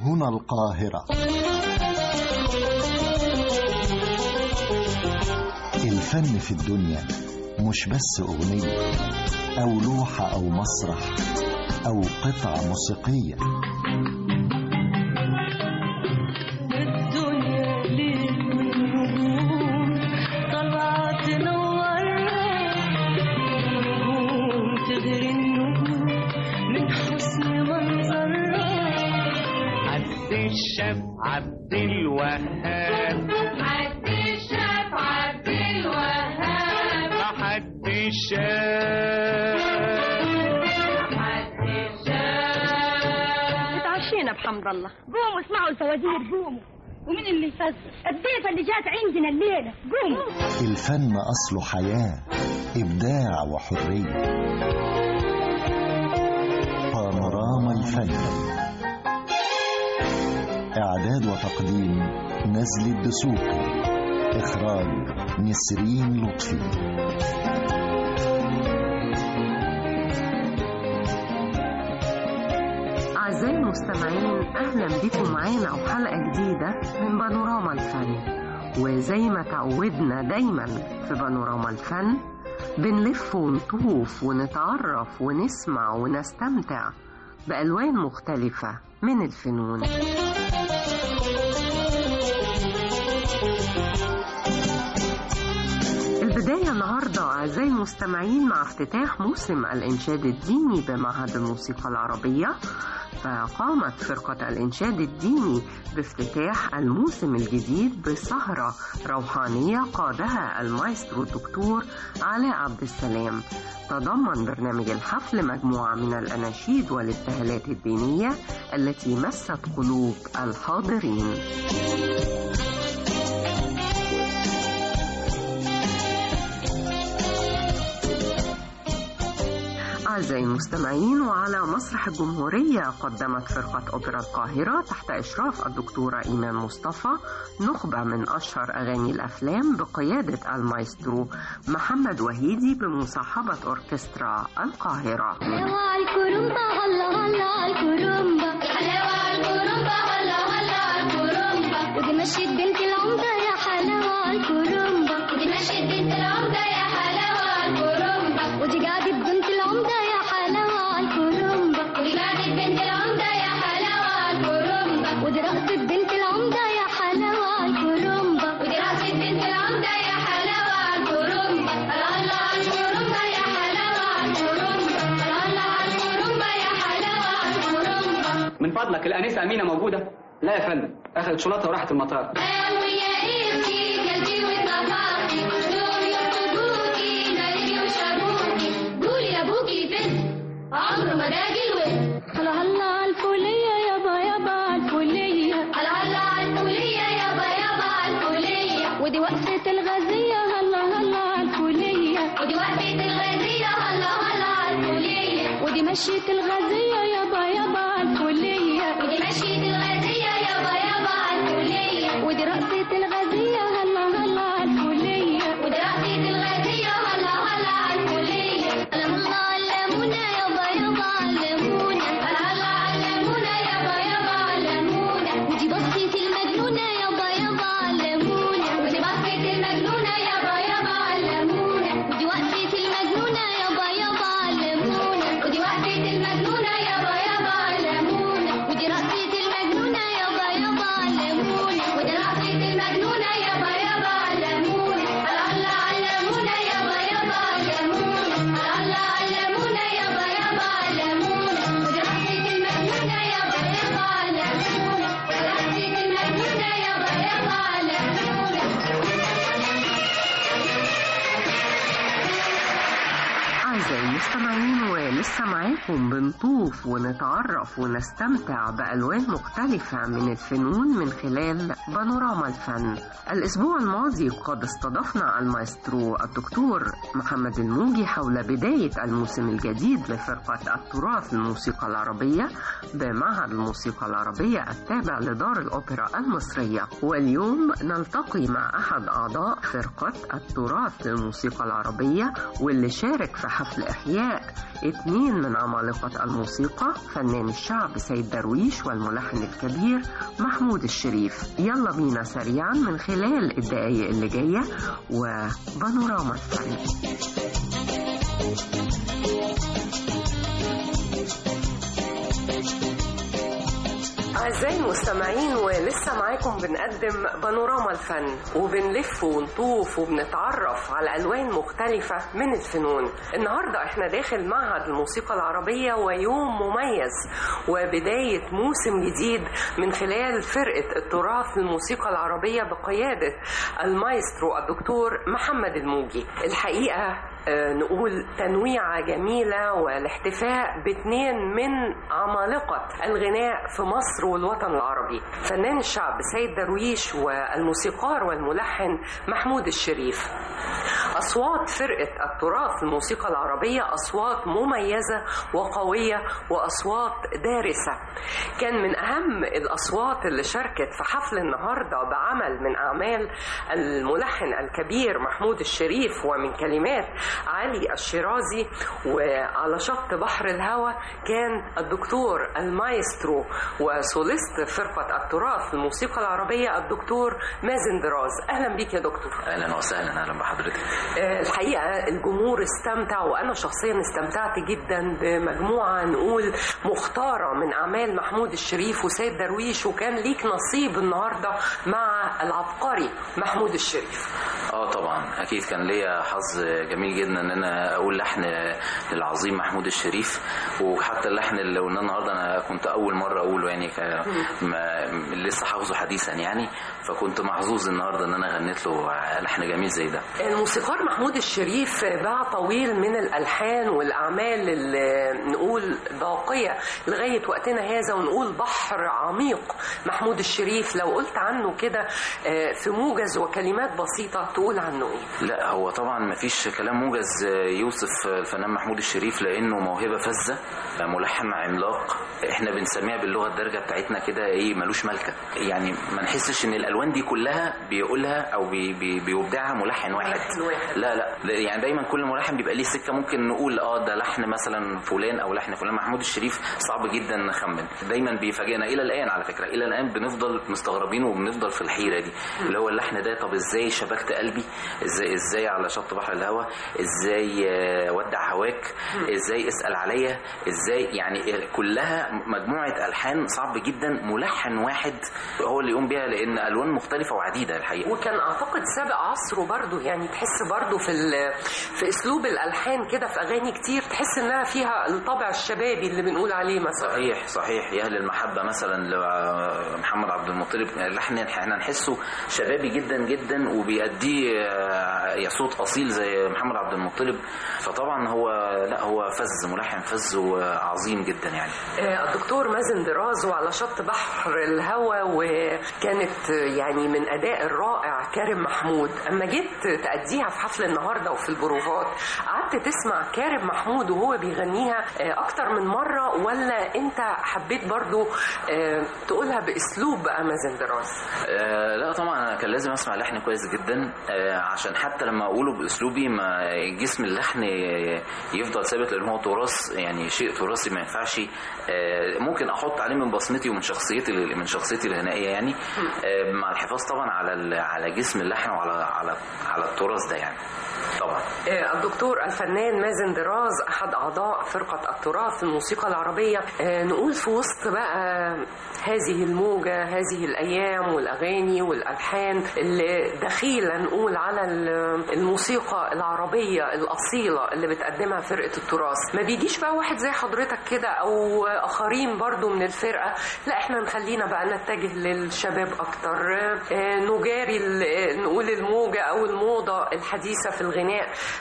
هنا القاهرة الفن في الدنيا مش بس أغنية أو لوحة أو مسرح أو قطعة موسيقية الدنيا ليل والنجوم طالعة تنورنا نجوم تغري النجوم من حسن منظرها عبد الشاف عبد الوهاب عبد الشاف عبد الوهاب حد الشاف عبد الشاف اتعشينا بحمد الله قوموا اسمعوا الفوازير قوموا ومين اللي يفزر الضيفة اللي جات عندنا الليلة قوموا الفن أصله حياة إبداع وحرية بانوراما الفن إعداد وتقديم نزل الدسوقي إخراج نسرين لطفي أعزائي المستمعين أهلا بكم معانا وحلقة جديدة من بانوراما الفن وزي ما تعودنا دايما في بانوراما الفن بنلف ونطوف ونتعرف ونسمع ونستمتع بألوان مختلفة من الفنون البداية النهاردة أعزائي المستمعين مع افتتاح موسم الإنشاد الديني بمعهد الموسيقى العربية فقامت فرقة الإنشاد الديني بافتتاح الموسم الجديد بسهرة روحانية قادها المايسترو الدكتور علاء عبد السلام تضمن برنامج الحفل مجموعة من الأناشيد والابتهالات الدينية التي مست قلوب الحاضرين أعزائي المستمعين وعلى مسرح الجمهورية قدمت فرقة أوبرا القاهرة تحت إشراف الدكتورة إيمان مصطفى نخبة من أشهر أغاني الأفلام بقيادة المايسترو محمد وهيدي بمصاحبة أوركسترا القاهرة حلاوة الكرومبا هلا هلا الكرومبا حلاوة الكرومبا هلا هلا الكرومبا ودي مشيت بنت العمدة يا حلاوة الكرومبا ودي مشيت بنت العمدة يا حلاوة الكرومبا ودي قعدت بنت العمدة يا حلاوة الكرومبا ودي قعدت بنت العمدة يا حلاوة الكرومبا ودي رقصت بنت العمدة يا حلاوة الكرومبا ودي رقصت بنت العمدة يا حلاوة الكرومبا هلا هلا الكرومبا يا حلاوة الكرومبا هلا هلا الكرومبا يا حلاوة الكرومبا من فضلك الأنسة أمينة موجودة؟ لا يا فندم أخذت شنطها وراحت المطار قوي يا قيمتي قلبي وطبعتي دول يرقدوكي ناري وشابوكي قولي لابوكي فين عمره ما باجي الود هلا هلا الفولية يابا يابا الفولية هلا هلا الفولية يابا يابا الفولية ودي وقفة الغازية هلا هلا الفولية ودي وقفة الغازية هلا هلا الفولية ودي مشية الغازية يابا يابا الفولية ودي مشية الغازية يابا يابا الفولية ودي رقصة الغازية هلا هلا الفولية ودي رقصة الغازية هلا هلا الفولية هلا هلا علمونا يابا يابا علمونا هلا هلا علمونا يابا يابا علمونا ودي بصة المجنونة يابا يابا علمونا ودي بصة المجنونة يابا يابا علمونا ودي وقفة المجنونة يابا يابا علمونا ودي وقفة المجنونة يابا يابا علمونا ودي رقصة المجنونة يابا يابا علمونا ودي رقصة المجنونة يابا يابا علمونا هلا هلا علمونا يابا يابا علمونا هلا هلا علمونا يابا يابا علمونا ودي رقصة المجنونة يابا يابا علمونا ودي رقصة المجنونة يابا يابا علمونا أعزائي المستمعين ولسه معاكم بنطوف ونتعرف ونستمتع بألوان مختلفة من الفنون من خلال بانوراما الفن الأسبوع الماضي قد استضفنا المايسترو الدكتور محمد الموجي حول بداية الموسم الجديد لفرقة التراث الموسيقى العربية بمعهد الموسيقى العربية التابع لدار الأوبرا المصرية واليوم نلتقي مع أحد أعضاء فرقة التراث للموسيقى العربية واللي شارك في حفل إحياء اتنين من عمالقة الموسيقى فنان الشعب سيد درويش والملحن الكبير محمود الشريف يلا بينا سريعا من خلال الدقايق اللي جاية وبانوراما الفن أعزائي المستمعين ولسه معاكم بنقدم بانوراما الفن وبنلف ونطوف وبنتعرف على ألوان مختلفة من الفنون النهاردة احنا داخل معهد الموسيقى العربية ويوم مميز وبداية موسم جديد من خلال فرقة التراث الموسيقى العربية بقيادة المايسترو الدكتور محمد الموجي الحقيقة آه، نقول تنويعة جميلة والاحتفاء باثنين من عمالقة الغناء في مصر والوطن العربي فنان الشعب سيد درويش والموسيقار والملحن محمود الشريف أصوات فرقة التراث الموسيقى العربية أصوات مميزة وقوية وأصوات دارسة كان من أهم الأصوات اللي شاركت في حفل النهاردة بعمل من أعمال الملحن الكبير محمود الشريف ومن كلمات علي الشيرازي وعلى شط بحر الهوى كان الدكتور المايسترو وسوليست فرقة التراث الموسيقى العربية الدكتور مازن دراز أهلا بيك يا دكتور اهلا وسهلا اهلا بحضرتك آه، الحقيقة الجمهور استمتع وأنا شخصيا استمتعت جدا بمجموعة نقول مختارة من أعمال محمود الشريف وسيد درويش وكان ليك نصيب النهاردة مع العبقري محمود الشريف اه طبعا اكيد كان ليا حظ جميل جدا ان انا اقول لحن للعظيم محمود الشريف وحتى اللحن اللي قلناه النهارده انا كنت اول مره اقوله يعني ك... ما... لسه حافظه حديثا يعني فكنت محظوظ النهارده ان انا غنيت له لحن جميل زي ده الموسيقار محمود الشريف باع طويل من الألحان والأعمال اللي نقول باقية لغاية وقتنا هذا ونقول بحر عميق محمود الشريف لو قلت عنه كده آه، في موجز وكلمات بسيطة تقول عنه إيه لا هو طبعا مفيش كلام موجز يوصف الفنان محمود الشريف لانه موهبه فذه ملحن عملاق احنا بنسميها باللغه الدارجه بتاعتنا كده ايه ملوش ملكه يعني ما نحسش ان الالوان دي كلها بيقولها او بي بي بيبدعها ملحن واحد ملحن واحد. لا لا لا، يعني دايما كل ملحن بيبقى ليه سكه ممكن نقول اه ده لحن مثلا فلان او لحن فلان محمود الشريف صعب جدا نخمن دايما بيفاجئنا الى الان على فكره الى الان بنفضل مستغربين وبنفضل في الحيره دي اللي هو اللحن ده طب ازاي شبكت قلبي ازاي ازاي على شط بحر الهوى ازاي آه، ودع هواك ازاي اسال عليا ازاي يعني كلها مجموعه الحان صعب جدا ملحن واحد هو اللي يقوم بيها لان الوان مختلفه وعديده الحقيقه وكان اعتقد سابق عصره برضو يعني تحس برضو في ال- في اسلوب الالحان كده في اغاني كتير تحس انها فيها الطابع الشبابي اللي بنقول عليه مثلا صحيح صحيح يا اهل المحبه مثلا لمحمد عبد المطلب لحن احنا نحسه شبابي جدا جدا وبيأديه آه، يا صوت اصيل زي محمد عبد المطلب فطبعا هو لا هو فز ملحن فز وعظيم جدا يعني آه، الدكتور مازن دراز وعلى شط بحر الهوى وكانت آه، يعني من اداء الرائع كارم محمود اما جيت تأديها في حفل النهارده وفي البروفات قعدت تسمع كارم محمود وهو بيغنيها آه، اكتر من مره ولا انت حبيت برضو آه، تقولها باسلوب بقى مازن دراز آه لا طبعا انا كان لازم اسمع لحن كويس جدا آه عشان حتى لما اقوله باسلوبي ما جسم اللحن يفضل ثابت لان هو تراث يعني شيء تراثي ما ينفعش آه ممكن احط عليه من بصمتي ومن شخصيتي من شخصيتي الغنائيه يعني آه مع الحفاظ طبعا على ال- على جسم اللحن وعلى على على التراث ده يعني طبعا آه، الدكتور الفنان مازن دراز احد اعضاء فرقه التراث الموسيقى العربيه آه، نقول في وسط بقى هذه الموجه هذه الايام والاغاني والالحان اللي دخيله نقول على ال- الموسيقى العربيه الاصيله اللي بتقدمها فرقه التراث ما بيجيش بقى واحد زي حضرتك كده او اخرين برضو من الفرقه لا احنا نخلينا بقى نتجه للشباب اكتر آه، نجاري ال- نقول الموجه او الموضه الحديثه في الغناء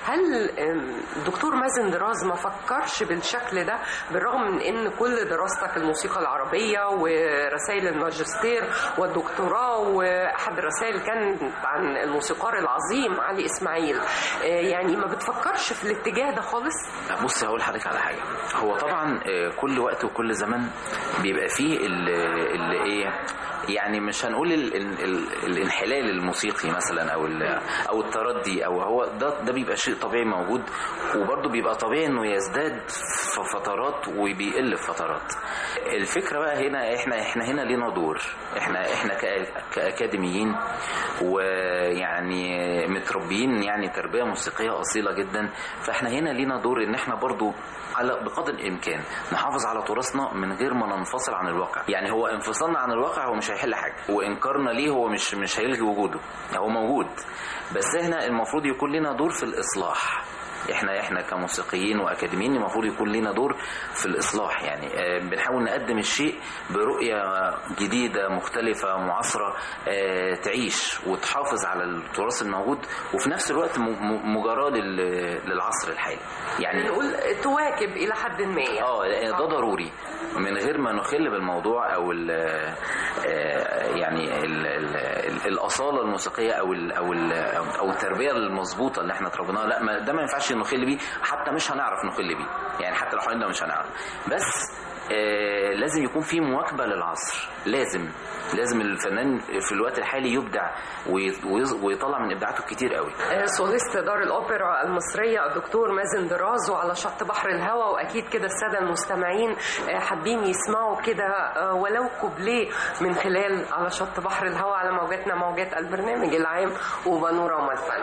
هل آم، دكتور مازن دراز ما فكرش بالشكل ده بالرغم من ان كل دراستك الموسيقى العربيه ورسائل الماجستير والدكتوراه واحد الرسائل كانت عن الموسيقار العظيم علي اسماعيل آه، يعني ما بتفكرش في الاتجاه ده خالص بص هقول لحضرتك على حاجه هو طبعا آه، كل وقت وكل زمن بيبقى فيه اللي, اللي ايه يعني مش هنقول ال ال ال الانحلال الموسيقي مثلا او ال- او التردي او هو ده ده بيبقى شيء طبيعي موجود وبرضه بيبقى طبيعي انه يزداد في فترات وبيقل في فترات الفكره بقى هنا احنا احنا هنا لينا دور احنا احنا كأ- كاكاديميين ويعني متربيين يعني تربيه موسيقيه اصيله جدا فاحنا هنا لينا دور ان احنا برضو على بقدر الامكان نحافظ على تراثنا من غير ما ننفصل عن الواقع يعني هو انفصالنا عن الواقع هو مش هيحل حاجه وانكارنا ليه هو مش مش هيلغي وجوده هو موجود بس احنا المفروض يكون لنا دور في الاصلاح احنا احنا كموسيقيين واكاديميين المفروض يكون لنا دور في الاصلاح يعني آه، بنحاول نقدم الشيء برؤيه جديده مختلفه معاصره آه، تعيش وتحافظ على التراث الموجود وفي نفس الوقت م- م- مجاراه لل- للعصر الحالي يعني نقول تواكب الى حد ما يعني. اه ده ضروري من غير ما نخل بالموضوع او ال آه، يعني ال ال ال الاصاله الموسيقيه او ال او ال او التربيه المظبوطه اللي احنا اتربيناها لا ما ده ما ينفعش نخل بيه حتى مش هنعرف نخل بيه يعني حتى لو حاولنا مش هنعرف بس آه، لازم يكون في مواكبه للعصر لازم لازم الفنان في الوقت الحالي يبدع وي- ويز- ويطلع من ابداعاته كتير قوي آه، سوليست دار الأوبرا المصرية الدكتور مازن دراز وعلى شط بحر الهوى وأكيد كده السادة المستمعين آه، حابين يسمعوا كده آه، ولو كوبليه من خلال على شط بحر الهوى على موجاتنا موجات البرنامج العام وبانوراما الفن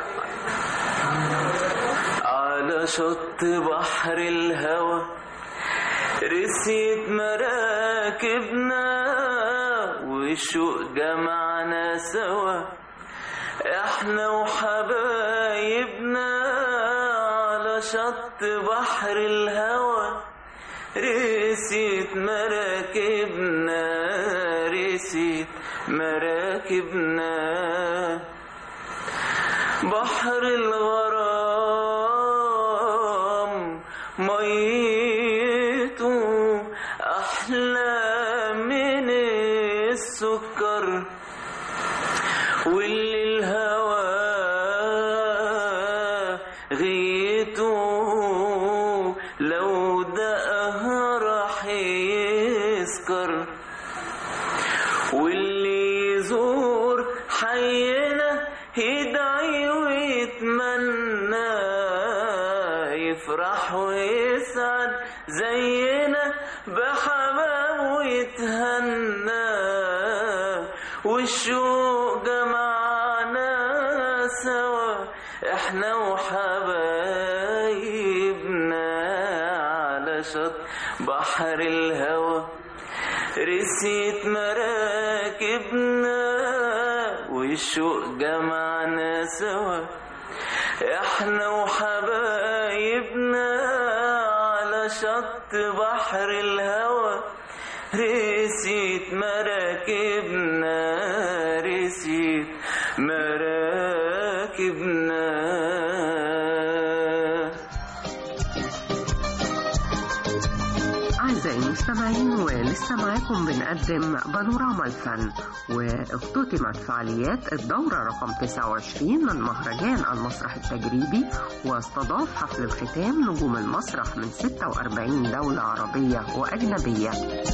على شط بحر الهوى رسيت مراكبنا والشوق جمعنا سوا احنا وحبايبنا على شط بحر الهوى رسيت مراكبنا رسيت مراكبنا بحر الغرام ميته أحلى من السكر واللي الهوى غيته لو دقها راح يسكر واللي يزور حينا يدعي ويتمنى يفرح ويسعد زينا بحمام ويتهنى والشوق جمعنا سوا احنا وحبايبنا على شط بحر الهوى رسيت مراكبنا والشوق جمعنا سوا احنا وحبايبنا على شط بحر الهوى رسيت مراكبنا رسيت مراكبنا أعزائي المستمعين ولسه معاكم بنقدم بانوراما الفن واختتمت فعاليات الدورة رقم 29 من مهرجان المسرح التجريبي واستضاف حفل الختام نجوم المسرح من 46 دولة عربية وأجنبية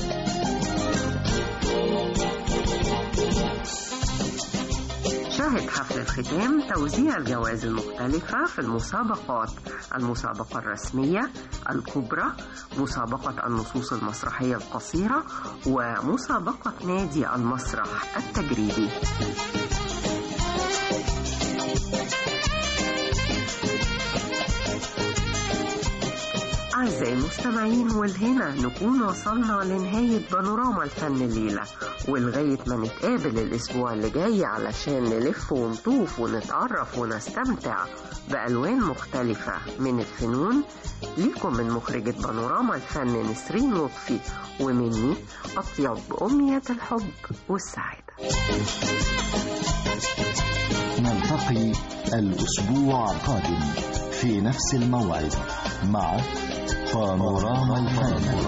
شهد حفل الختام توزيع الجوائز المختلفة في المسابقات المسابقة الرسمية الكبرى مسابقة النصوص المسرحية القصيرة ومسابقة نادي المسرح التجريبي أعزائي المستمعين والهنا نكون وصلنا لنهاية بانوراما الفن الليلة ولغاية ما نتقابل الأسبوع اللي جاي علشان نلف ونطوف ونتعرف ونستمتع بألوان مختلفة من الفنون ليكم من مخرجة بانوراما الفن نسرين لطفي ومني أطيب أمنية الحب والسعادة نلتقي الأسبوع القادم في نفس الموعد مع بانوراما الفن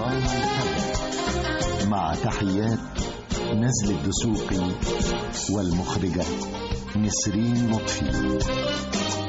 مع تحيات نزل الدسوقي والمخرجة نسرين لطفي